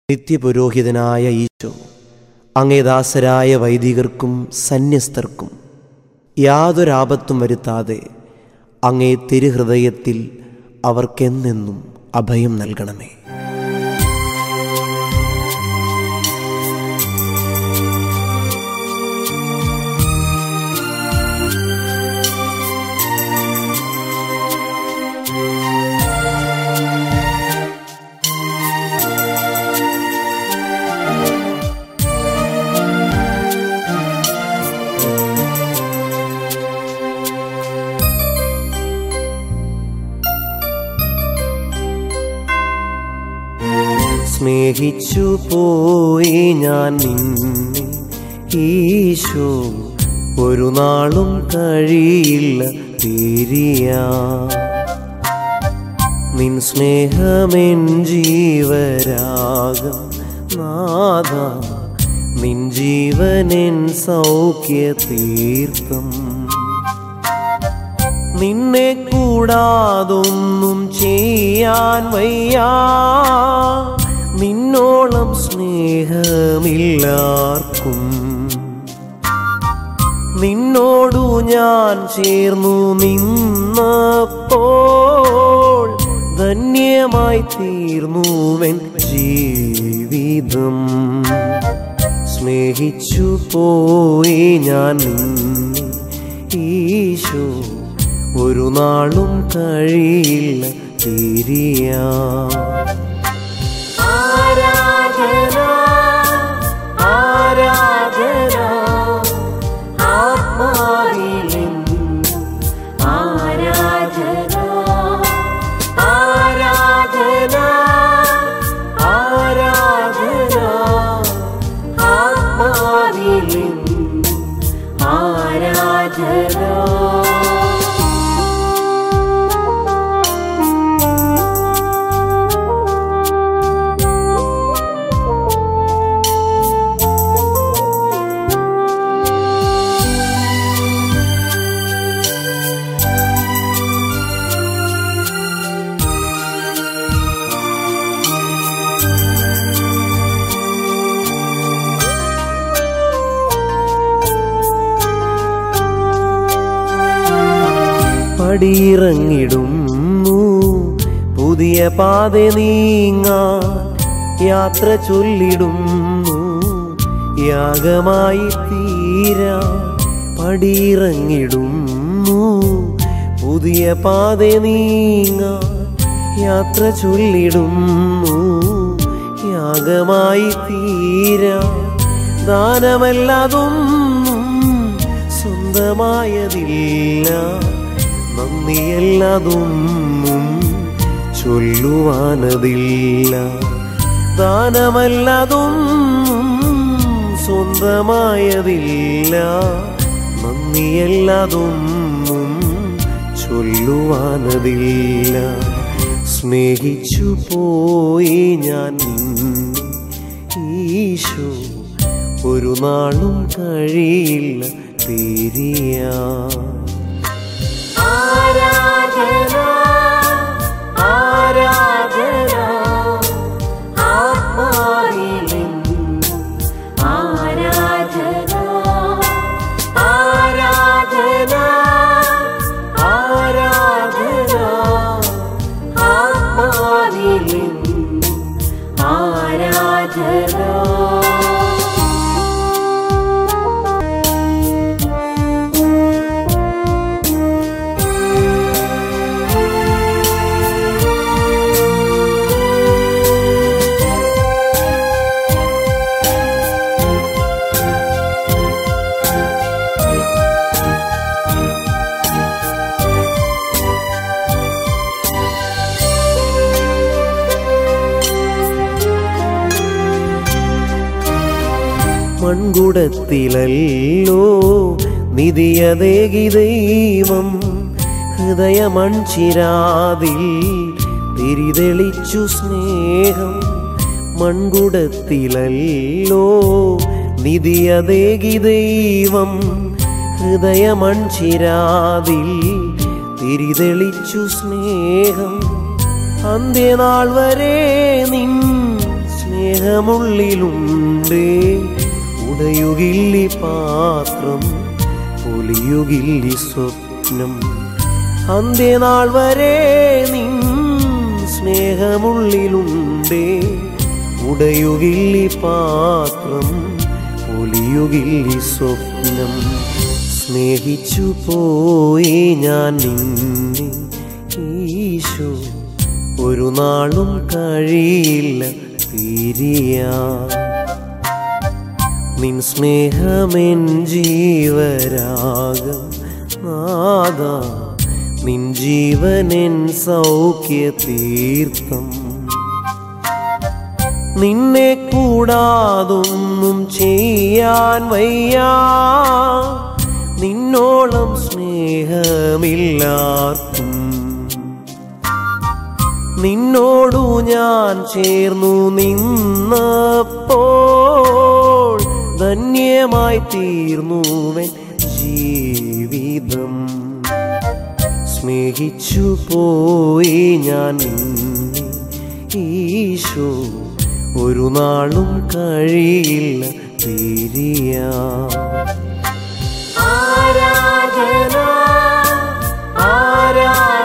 നിത്യപുരോഹിതനായ ഈശോ അങ്ങേദാസരായ വൈദികർക്കും സന്യസ്തർക്കും യാതൊരാപത്തും വരുത്താതെ അങ്ങേ തിരുഹൃദയത്തിൽ അവർക്കെന്നെന്നും അഭയം നൽകണമേ സ്നേഹിച്ചു പോയി ഞാൻ നിന്നെ ഈശോ ഒരു നാളും കഴിയില്ല തീരിയാ നിൻ സ്നേഹമെൻ ജീവരാഗം നാഥ നിൻ ജീവനെൻ സൗഖ്യ തീർത്ഥം നിന്നെ കൂടാതൊന്നും ചെയ്യാൻ വയ്യാ നിന്നോളം സ്നേഹമില്ലാർക്കും നിന്നോടു ഞാൻ ചേർന്നു നിന്നപ്പോൾ ധന്യമായി തീർന്നുവൻ ജീവിതം സ്നേഹിച്ചു പോയി ഞാൻ നിന്നെ ഈശോ ഒരു നാളും കഴിയില്ല തിരിയാ ആരാധന ആരാധന ആത്മാവിലെന്നും ആരാധന ആരാധന ആരാധന ആത്മാവിലെന്നും ആരാധന പടിയിറങ്ങിടുന്നു പുതിയ പാത നീങ്ങാൻ യാത്ര ചൊല്ലിടുന്നു യാഗമായി തീരാ പടിയിറങ്ങിടുന്നു പുതിയ പാത നീങ്ങാൻ യാത്ര ചൊല്ലിടുന്നു യാഗമായി തീരാ ദാനമല്ലാതൊന്നും സ്വന്തമായതില്ല നന്ദിയല്ലാതൊന്നും ചൊല്ലുവാനതില്ല ദാനമല്ലാതൊന്നും സ്വന്തമായതില്ല നന്ദിയല്ലാതൊന്നും ചൊല്ലുവാനതില്ല സ്നേഹിച്ചു പോയി ഞാൻ നിന്നെ ഈശോ ഒരു നാളും കഴിയില്ല തിരിയാ ആരാധന ആരാധന ആത്മാവിലെന്നും ആരാധന ആരാധന ആരാധന ആത്മാവിലെന്നും ആരാധന മൺകുടത്തിലല്ലോ നിധിയതേകി ദൈവം ഹൃദയമൺചിരാതിൽ തിരിതെളിച്ചു സ്നേഹം മൺകുടത്തിലല്ലോ നിധിയതേകി ദൈവം ഹൃദയമൺചിരാതിൽ തിരിതെളിച്ചു സ്നേഹം അന്ത്യനാൾ വരെ നിൻ സ്നേഹ സ്നേഹമുള്ളിലുണ്ടേ ഉടയുകില്ലി പാത്രം പൊലിയുകില്ലി സ്വപ്നം അന്ത്യനാൾ വരെ നിൻ സ്നേഹമുള്ളിലുണ്ടേ ഉടയുകില്ലി പാത്രം പൊലിയുകില്ലി സ്വപ്നം സ്നേഹിച്ചു പോയി ഞാൻ നിന്നെ ഈശോ ഒരു നാളും കഴിയില്ല പിരിയാൻ നിൻ സ്നേഹമെൻ ജീവരാഗം നാദ നിൻ ജീവനെൻ സൗഖ്യ തീർത്ഥം നിന്നെ കൂടാതൊന്നും ചെയ്യാൻ വയ്യാ നിന്നോളം സ്നേഹമില്ലാർക്കും നിന്നോടു ഞാൻ ചേർന്നു നിന്നപ്പോൾ ധന്യമായി തീർന്നുവൻ ജീവിതം സ്നേഹിച്ചു പോയി ഞാൻ നിന്നെ ഈശോ ഒരു നാളും കഴിയില്ല തിരിയാ ആരാധന ആരാധന